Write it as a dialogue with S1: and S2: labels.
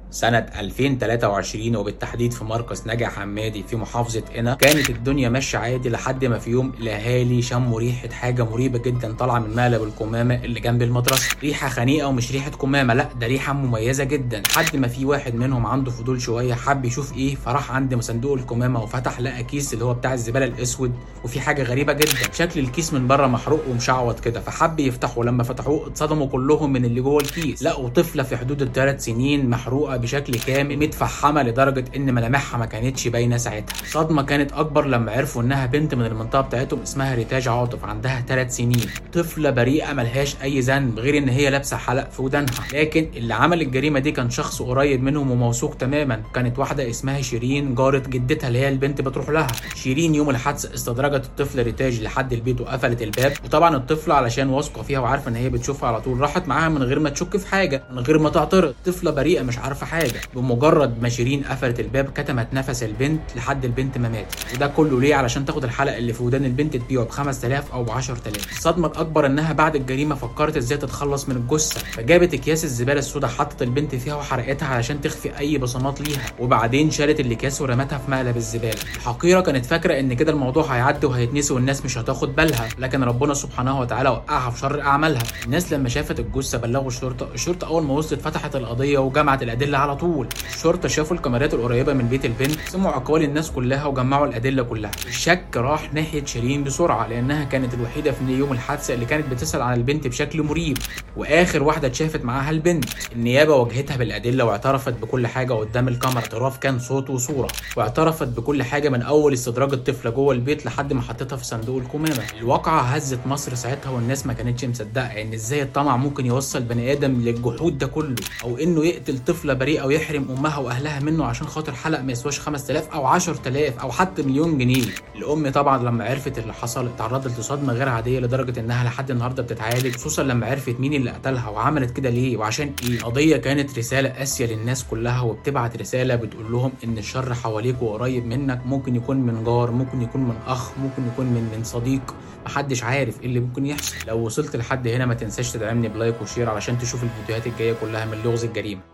S1: سنة 2023 وبالتحديد في مركز نجع حمادي في محافظة قنا كانت الدنيا ماشية عادي لحد ما في يوم الأهالي شموا ريحة حاجة مريبة جدا طالعة من مقلب الكمامة اللي جنب المدرسة ريحة خنيقة ومش ريحة كمامة لا ده ريحة مميزة جدا لحد ما في واحد منهم عنده فضول شوية حب يشوف ايه فراح عند صندوق الكمامة وفتح لقى كيس اللي هو بتاع الزبالة الأسود وفي حاجة غريبة جدا شكل الكيس من بره محروق ومشعوط كده فحب يفتحه ولما فتحوه اتصدموا كلهم من اللي جوه الكيس لقوا طفلة في حدود الثلاث سنين محروقة بشكل كامل متفحمه لدرجه ان ملامحها ما كانتش باينه ساعتها صدمه كانت اكبر لما عرفوا انها بنت من المنطقه بتاعتهم اسمها ريتاج عاطف عندها 3 سنين طفله بريئه ملهاش اي ذنب غير ان هي لابسه حلق في ودانها لكن اللي عمل الجريمه دي كان شخص قريب منهم وموثوق تماما كانت واحده اسمها شيرين جاره جدتها اللي هي البنت بتروح لها شيرين يوم الحادثه استدرجت الطفله ريتاج لحد البيت وقفلت الباب وطبعا الطفله علشان واثقه فيها وعارفه ان هي بتشوفها على طول راحت معاها من غير ما تشك في حاجه من غير ما تعترض طفله بريئه مش عارفه حاجه بمجرد ما شيرين قفلت الباب كتمت نفس البنت لحد البنت ما ماتت وده كله ليه علشان تاخد الحلق اللي في ودان البنت تبيعه ب 5000 او ب 10000 الصدمه الاكبر انها بعد الجريمه فكرت ازاي تتخلص من الجثه فجابت اكياس الزباله السوداء حطت البنت فيها وحرقتها علشان تخفي اي بصمات ليها وبعدين شالت الاكياس ورمتها في مقلب الزباله الحقيره كانت فاكره ان كده الموضوع هيعدي وهيتنسي والناس مش هتاخد بالها لكن ربنا سبحانه وتعالى وقعها في شر اعمالها الناس لما شافت الجثه بلغوا الشرطه الشرطه اول ما وصلت فتحت القضيه وجمعت الادله على طول الشرطه شافوا الكاميرات القريبه من بيت البنت سمعوا اقوال الناس كلها وجمعوا الادله كلها الشك راح ناحيه شيرين بسرعه لانها كانت الوحيده في يوم الحادثه اللي كانت بتسال عن البنت بشكل مريب واخر واحده اتشافت معاها البنت النيابه واجهتها بالادله واعترفت بكل حاجه قدام الكاميرا اعتراف كان صوت وصوره واعترفت بكل حاجه من اول استدراج الطفله جوه البيت لحد ما حطيتها في صندوق الكمامه الواقعه هزت مصر ساعتها والناس ما كانتش مصدقه ان ازاي الطمع ممكن يوصل بني ادم للجحود ده كله او انه يقتل طفله بريئه ويحرم امها واهلها منه عشان خاطر حلق ما يسواش 5000 او 10000 او حتى مليون جنيه الام طبعا لما عرفت اللي حصل اتعرضت لصدمه غير عاديه لدرجه انها لحد النهارده بتتعالج خصوصا لما عرفت مين اللي قتلها وعملت كده ليه وعشان ايه القضيه كانت رساله قاسيه للناس كلها وبتبعت رساله بتقول لهم ان الشر حواليك وقريب منك ممكن يكون من جار ممكن يكون من اخ ممكن يكون من من صديق محدش عارف ايه اللي ممكن يحصل لو وصلت لحد هنا ما تنساش تدعمني بلايك وشير علشان تشوف الفيديوهات الجايه كلها من لغز الجريمه